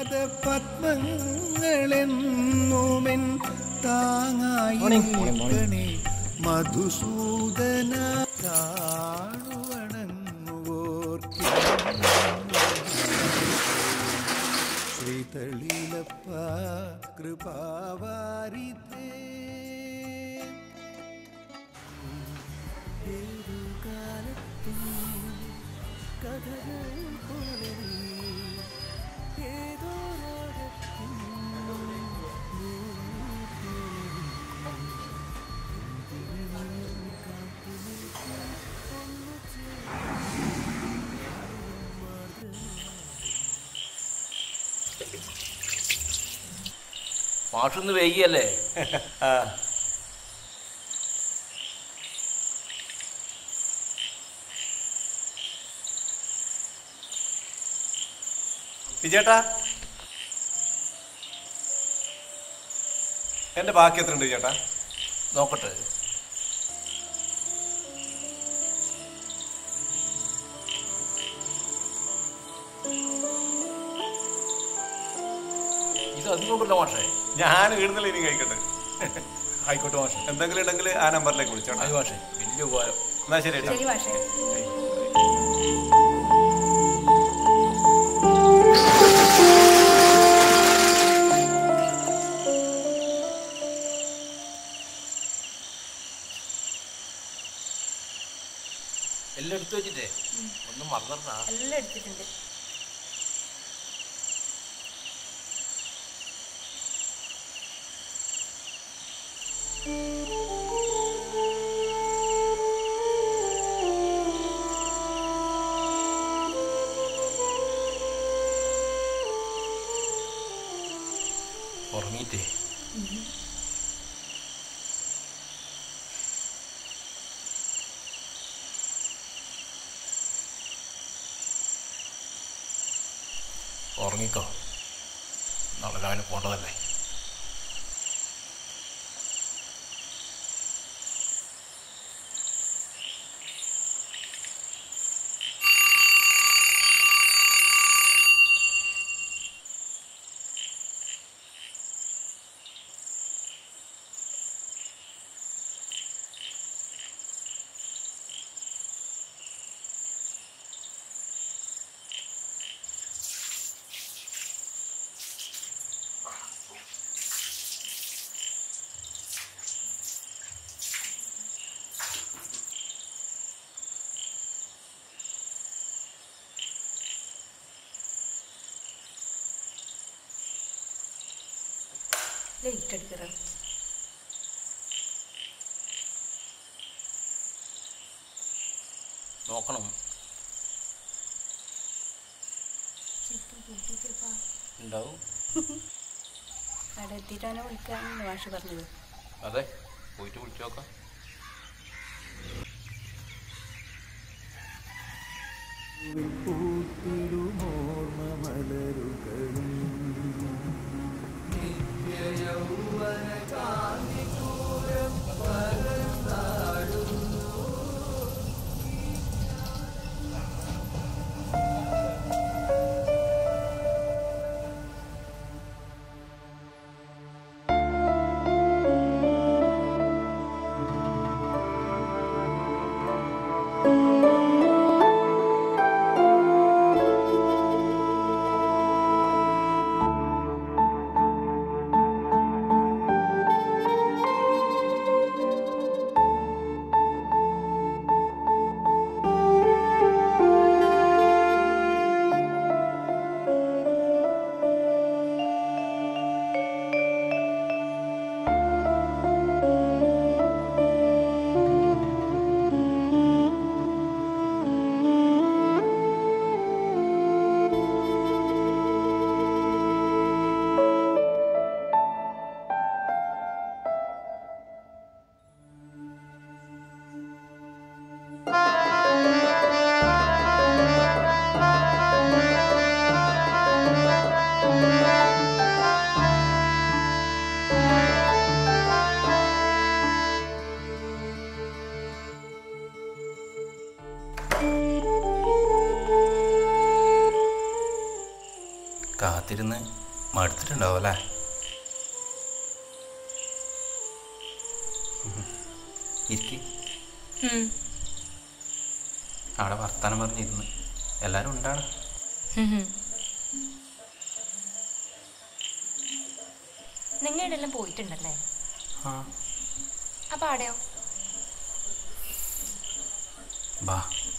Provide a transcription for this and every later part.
പാദ പത്മങ്ങളെന്നുമെൻ താങ്ങായി നിൽക്കണേ മധുസൂദന കാണുവണങ്ങുവോർക്കും ശ്രീതളിലപ്പ കൃപാവാരിതേ മാഷൊന്ന് വൈകിയല്ലേ വിജേട്ടാ എന്റെ ബാക്കി എത്ര ഉണ്ട് ചേട്ടാ നോക്കട്ടെ ഇത് അതിനോണ്ടല്ലോ മാഷേ ഞാൻ വീടുന്നില്ല ഇനി കഴിക്കട്ടെ ആയിക്കോട്ടെ മാഷേ എന്തെങ്കിലും ഉണ്ടെങ്കിൽ ആ നമ്പറിലേക്ക് വിളിച്ചോട്ടെ അത് മാഷേ വലിയ ഉപകാരം എന്നാ ശരി ഏട്ടാ ശരി മാഷേ എല്ലാം എടുത്തു വെച്ചിട്ടേ ഒന്നും മറന്നിട്ടാ എല്ലാം എടുത്തിട്ടുണ്ട് ഉറങ്ങിയിട്ടേ ഉറങ്ങിക്കോ നാളെ രാവിലെ പോണ്ടതല്ലേ ലൈറ്റ് അടിക്കറ നോക്കണം ഉണ്ടാവും അവിടെ എത്തിയിട്ടാണ് വിളിക്കാമെന്ന് മാഷ് പറഞ്ഞത് അതെ പോയിട്ട് വിളിച്ചു നോക്കാം പൂത്തിടുമോർമ്മ മലരുകളും കാത്തിരുന്ന് മടുത്തിട്ടുണ്ടാവും അല്ലേ ഇരിക്കി ഉം. അവിടെ വർത്താനം പറഞ്ഞിരുന്ന് എല്ലാരും ഉണ്ടാണ് ഉം. നിങ്ങൾ ഇവിടെല്ലാം പോയിട്ടുണ്ടല്ലേ ആ അപ്പൊ അവിടെയോ ബാ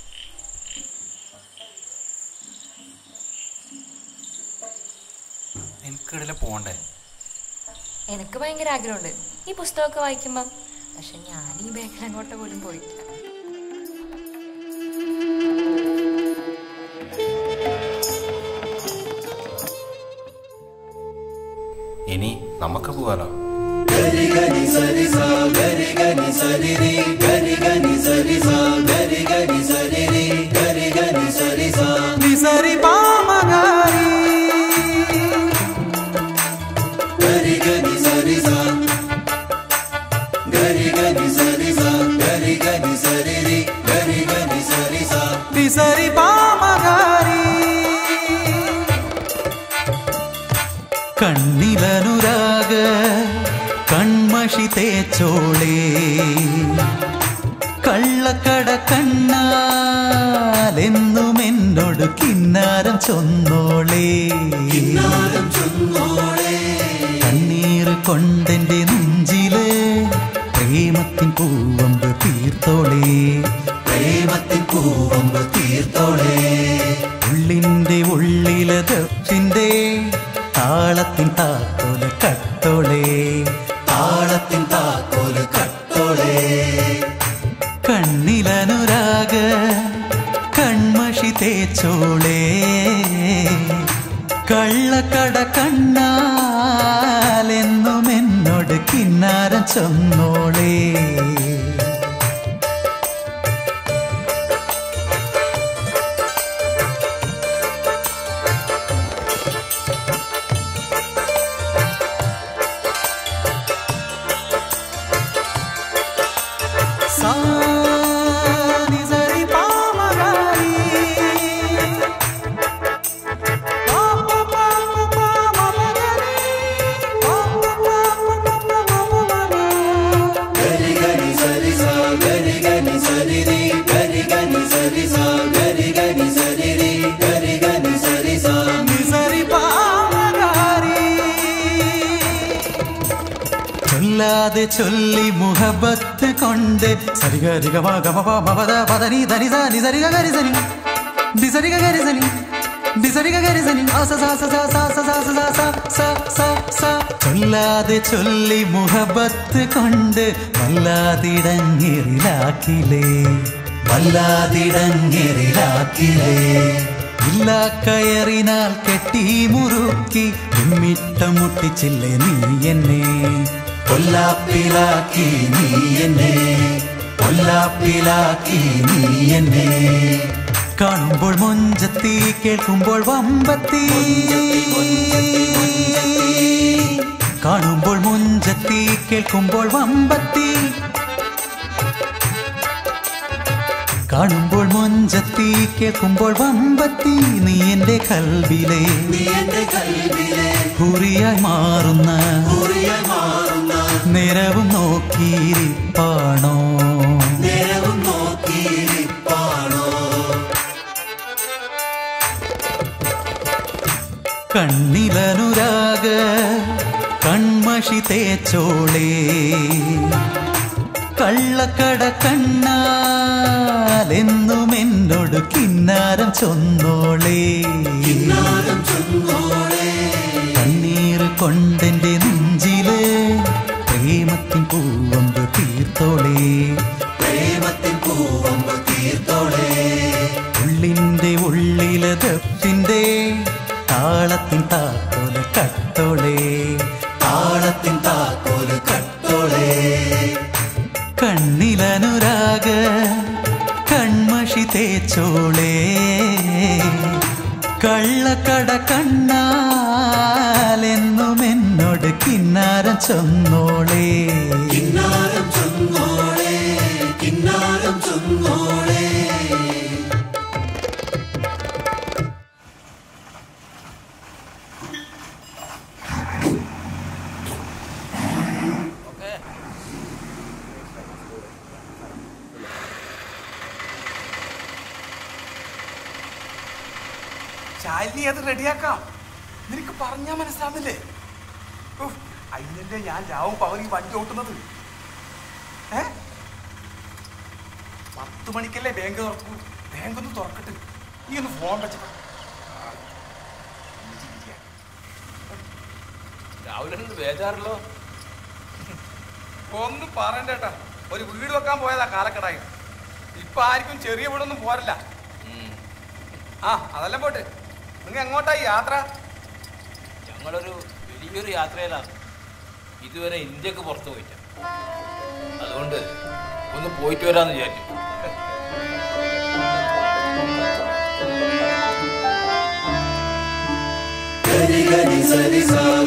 എനിക്കിടയിലെ പോണ്ടേ എനിക്ക് ഭയങ്കര ആഗ്രഹമുണ്ട് ഈ പുസ്തകമൊക്കെ വായിക്കുമ്പം പക്ഷെ ഞാൻ ഈ ബാഗിൽ അങ്ങോട്ട് പോലും പോയിട്ടില്ല ഇനി നമുക്ക് പോവാലോ నిసరి పామగారి నిసరి పామగారి കണ്ണിലനുരാഗ കൺമഷി തേച്ചോളേ കള്ളക്കട കണ്ണാലെന്നും എന്നോട് കിന്നാരം ചൊന്നോളേ കണ്ണീർ കൊണ്ടെന്റെ നെഞ്ചില് പ്രേമത്തിൻ പൂവമ്പ് തീർത്തോളേ പ്രേമത്തിൻ പൂവമ്പ് തീർത്തോളേ ഉള്ളിന്റെ ഉള്ളിലെ ദഫിന്റെ താളത്തിൻ താക്കോല് കട്ടോളേ താളത്തിൻ താക്കോല് കട്ടോളേ കണ്ണിലനുരാഗ കൺമഷി തേച്ചോളേ കള്ളക്കട കണ്ണാലെന്നും എന്നോട് കിന്നാരം ചൊന്നോളേ സാ നി സരി പ മ ഗ രി. പ പ പ പ പ മ മ ഗ രി. പ പ പ പ പ പ മ മ മ ഗ. നി സരി പ മ ഗ രി. ചൊല്ലാതെ ചൊല്ലി മുഹബത്ത് കൊണ്ട് സരിഗ രിഗ മ ഗ മ പ മ പ ദ പ ധ നി ധ നി സ നി സരിഗ ഗ രി സ നി നി സരിഗ ഗ രി സ നി നി സരിഗ ഗ രി സ നി ആ സ സ സ സ സ സ സ സ സ സ സ സ ചൊല്ലാതെ ചൊല്ലി മുഹബത്ത് കൊണ്ട് വല്ലാതിടങ്ങിറിലാക്കിലേ വല്ലാതിടങ്ങിറിലാക്കിലേ ഇല്ല കയറിനാൽ കെട്ടി മുറുക്കി ഉമ്മിട്ടം മുട്ടിച്ചില്ലേ നീ എന്നെ കൊല്ലാപ്പിലാക്കി നീ എന്നെ കൊല്ലാപ്പിലാക്കി നീ എന്നെ കാണുമ്പോൾ മൊഞ്ചത്തി കേൾക്കുമ്പോൾ വമ്പത്തി കാണുമ്പോൾ മുഞ്ചത്തി കേൾക്കുമ്പോൾ വമ്പത്തി കാണുമ്പോൾ മൊഞ്ചത്തി കേൾക്കുമ്പോൾ വമ്പത്തി നീ എന്റെ കൽവിലെ നീ എന്റെ കൽവിലെ ഹുറിയായി മാറുന്ന ഹുറിയായി മാറുന്ന നിരവും നോക്കിയിരിപ്പാണോ നിരവും നോക്കിയിരിപ്പാണോ കണ്ണിലനുരാഗ കൺമഷി തേച്ചോളേ കള്ളക്കട കണ്ണാലെന്നും എന്നോട് കിന്നാരം ചൊന്നോളേ കണ്ണീർ കൊണ്ടെന്റെ നെഞ്ചില് പ്രേമത്തിൻ പൂവമ്പ് തീർത്തോളേ പ്രേമത്തിൻ പൂവമ്പ് തീർത്തോളേ ഉള്ളിന്റെ ഉള്ളിലെ ദഫിന്റെ താളത്തിൻ താക്കോല് കട്ടോളേ താളത്തിൻ താക്കോല് കട്ടോളേ കണ്ണിലനുരാഗ കൺമഷി തേച്ചോളേ കള്ളക്കട കണ്ണാലെന്നും എന്നോട് കിന്നാരം ചൊന്നോളേ കിന്നാരം ചൊന്നോളേ കിന്നാരം ചൊന്നോളേ ശാലിനി അത് റെഡിയാക്കാം നിനക്ക് പറഞ്ഞാ മനസ്സിലാവുന്നില്ലേ ഉഫ്, അതിനല്ലേ ഞാൻ രാവും പകൽ ഈ വണ്ടി ഓട്ടുന്നത് ഏ പത്ത് മണിക്കല്ലേ ബാങ്ക് തുറക്കൂ ബാങ്ക് ഒന്ന് തുറക്കട്ടെ നീ ഒന്ന് ഫോൺ വെച്ചപ്പോ രാവിലെ നിന്ന് ബേജാറല്ലോ ഒന്നും പറയണ്ടേട്ടാ ഒരു വീട് വെക്കാൻ പോയതാ കാലക്കടായി ഇപ്പൊ ആർക്കും ചെറിയ വീടൊന്നും പോരല്ല ആ അതെല്ലാം പോട്ട് നിങ്ങൾ എങ്ങോട്ടായി യാത്ര ഞങ്ങളൊരു വലിയൊരു യാത്രയിലാണ് ഇതുവരെ ഇന്ത്യക്ക് പുറത്തു പോയിട്ട അതുകൊണ്ട് ഒന്ന് പോയിട്ട് വരാന്ന് വിചാരിച്ചു ഗരി ഗരി സരി സാ